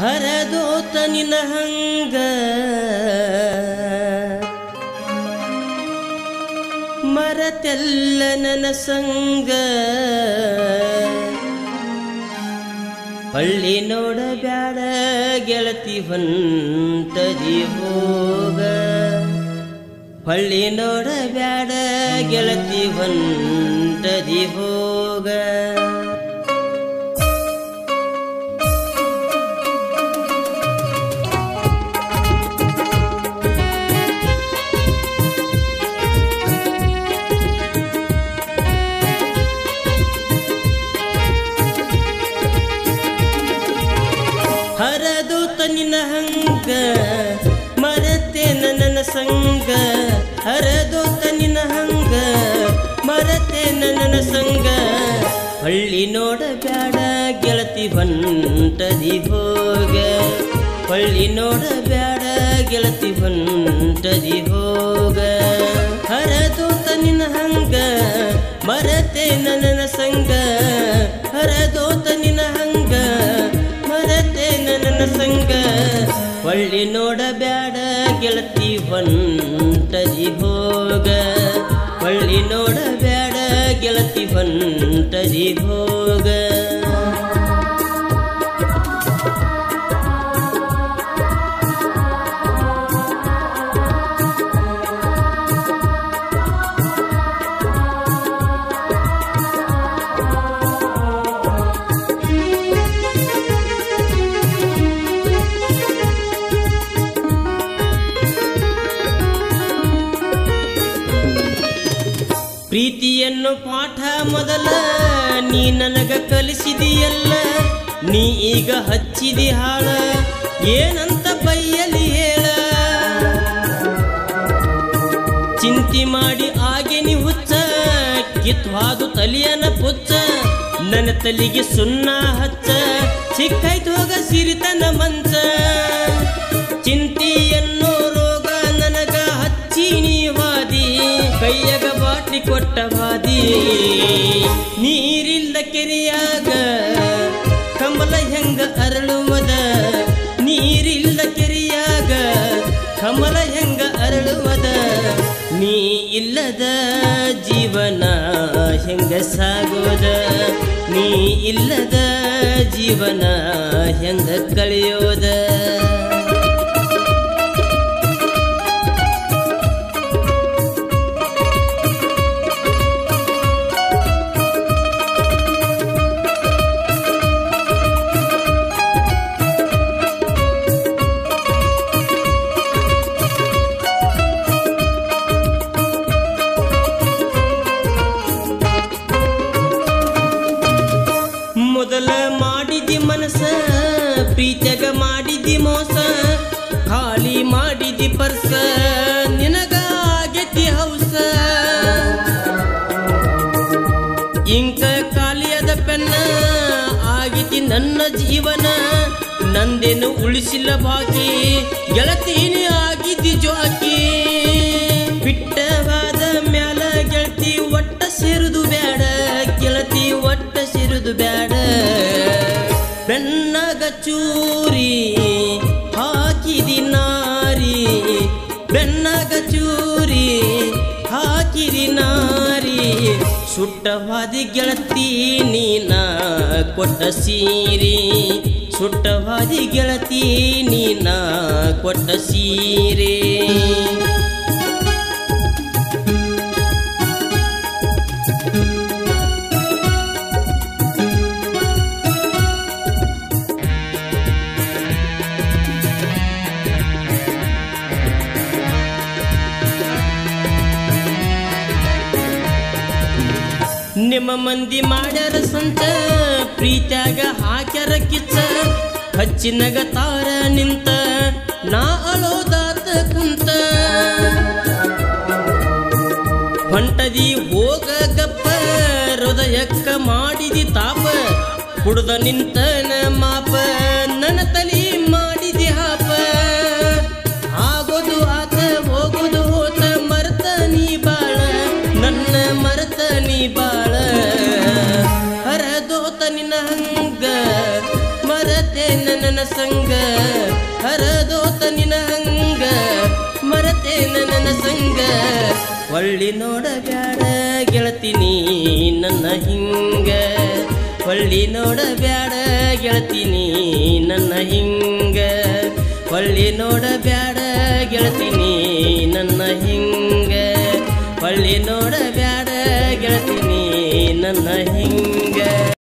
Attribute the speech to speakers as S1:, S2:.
S1: ಹರದೋತ ನಿನ ಹಂಗ ಮರತೆಲ್ಲ ನನ್ನ ಸಂಗ ಹಳ್ಳಿ ನೋಡ ಬ್ಯಾಡ ಗೆಳತಿ ಹೊಂಟದಿ ಹೋಗ ಹಳ್ಳಿ ನೋಡ ಬ್ಯಾಡ ಗೆಳತಿ ಹೊಂಟದಿ ಹೋಗ ಹರದು ತನಿನ ಹಂಗ ಮರತೆ ನನ್ನ ಸಂಗ ಹರದು ತನಿನ ಹಂಗ ಮರತೆ ನನ್ನ ಸಂಗ ಹಳ್ಳಿ ನೋಡ ಬ್ಯಾಡ ಗೆಳತಿ ಹೊಂಟದಿ ಹೋಗ ಹಳ್ಳಿ ನೋಡ ಬ್ಯಾಡ ಗೆಳತಿ ಹೊಂಟದಿ ಹೋಗ ಹರದು ತನಿನ ಹಂಗ ಮರತೆ ನನ್ನ ಸಂಗ ಹರದು ತನಿನ ಹಂಗ ಮರತೆ ನನ್ನ ಸಂಗ ಒಳ್ಳಿ ನೋಡ ಬ್ಯಾಡ ಗೆಳತಿ ಹೊಂಟದಿ ಹೋಗ ಒಳ್ಳಿ ನೋಡ ಬ್ಯಾಡ ಗೆಳತಿ ಹೊಂಟದಿ ಹೋಗ ಪ್ರೀತಿಯನ್ನು ಪಾಠ ಮೊದಲ ನೀ ನನಗ ಕಲಿಸಿದಿಯಲ್ಲ ನೀ ಈಗ ಹಚ್ಚಿದಿ ಹಾಳ ಏನಂತ ಬೈಯಲಿ ಹೇಳ ಚಿಂತಿ ಮಾಡಿ ಆಗೆನಿ ಹುಚ್ಚ ಕಿತ್ವಾದು ತಲಿಯನ ಪುಚ್ಚ ನನ್ನ ತಲಿಗೆ ಸುಣ್ಣ ಹಚ್ಚ ಸಿಕ್ಕೈತು ಹೋಗ ಸಿರಿತನ ಮಂಚ ಚಿಂತಿಯನ್ನು ರೋಗ ನನಗ ಹಚ್ಚಿ ನೀವಾದಿ ಕೈಯಗ ಬಾಟ್ಲಿ ಕೊಟ್ಟ ವಾದಿ ನೀರಿಲ್ದ ಕೆರೆಯಾಗ ಕಮಲ ಹೆಂಗ ಅರಳುವದ ನೀರಿಲ್ದ ಕೆರೆಯಾಗ ಕಮಲ ಹೆಂಗ ಅರಳುವದ ನೀ ಇಲ್ಲದ ಜೀವನ ಹೆಂಗ ಸಾಗುವದ ನೀ ಇಲ್ಲದ ಜೀವನ ಹೆಂಗ ಕಳೆಯೋದ ಮೊದಲ ಮಾಡಿದಿ ಮನಸ ಪ್ರೀತ್ಯಾಗ ಮಾಡಿದಿ ಮೋಸ ಖಾಲಿ ಮಾಡಿದಿ ಪರ್ಸ ನಿನಗ ಆಗೈತಿ ಹೌಸ ಇಂಕ ಖಾಲಿಯಾದ ಪೆನ್ನ ಆಗಿತಿ ನನ್ನ ಜೀವನ ನಂದೇನು ಉಳಿಸಿಲ್ಲ ಬಾಕಿ ಗೆಳತೀನಿ ಆಗಿದ್ದಿ ಜೋಕಿ ಬಿಟ್ಟವಾದ ಮ್ಯಾಲ ಗೆಳತಿ ಒಟ್ಟ ಸೇರುದು ಬ್ಯಾಡ ಗೆಳತಿ ಒಟ್ಟ ಸೇರುದು ಬ್ಯಾಡ ಬೆನ್ನಗ ಚೂರಿ ಹಾಕಿದಿ ನಾರಿ ಬೆನ್ನಗ ಚೂರಿ ಹಾಕಿದಿ ನಾರಿ ಸುಟ್ಟವಾದಿ ಗೆಳತಿ ನೀನ ಕೊಟ್ಟ ಸೀರಿ ಸುಟ್ಟವಾದಿ ಗೆಳತಿ ನೀನ ಕೊಟ್ಟ ಸೀರೆ ನಿಮ್ಮ ಮಂದಿ ಮಾಡ್ಯಾರ ಸಂತ ಪ್ರೀತ್ಯಾಗ ಹಾಕ್ಯಾರ ಕಿಚ್ಚ ಹಚ್ಚಿನಗ ತಾರ ನಿಂತ ನಾ ಅಳೋದಾತ ಕುಂತ ಹೊಂಟದಿ ಹೋಗ ಗಪ್ಪ ಹೃದಯಕ್ಕ ಮಾಡಿದಿ ತಾಪ ಕುಡ್ದ ನಿಂತನ ಮಾಪ ನನ್ನ ತಲಿ ಮಾಡಿದಿ ಹಾಪ ಆಗೋದು ಆತ ಹೋಗೋದು ಹೋತ ಮರ್ತ ನೀ ಬಾಳ ನನ್ನ ಮರತ ನೀ ಬಾಳ ಹರದೋತ ನಿನ್ನ ಹಂಗ ಮರತೆ ನನ್ನ ಸಂಗ ಹರದೋತ ನಿನ ಹಂಗ ಮರತೆ ನನ್ನ ಸಂಗ ಒಳ್ಳಿ ನೋಡಬ್ಯಾಡ ಗೆಳತಿನಿ ನನ್ನ ಹಿಂಗ ಒಳ್ಳಿ ನೋಡಬ್ಯಾಡ ಗೆಳತಿನಿ ನನ್ನ ಹಿಂಗ ಒಳ್ಳಿ ನೋಡಬ್ಯಾಡ ಗೆಳತಿನಿ ನನ್ನ ಹಿಂಗ ಒಳ್ಳಿ ನೋಡಬ್ಯಾಡ ಗೆಳತಿನಿ ನನ್ನ ಹಿಂಗ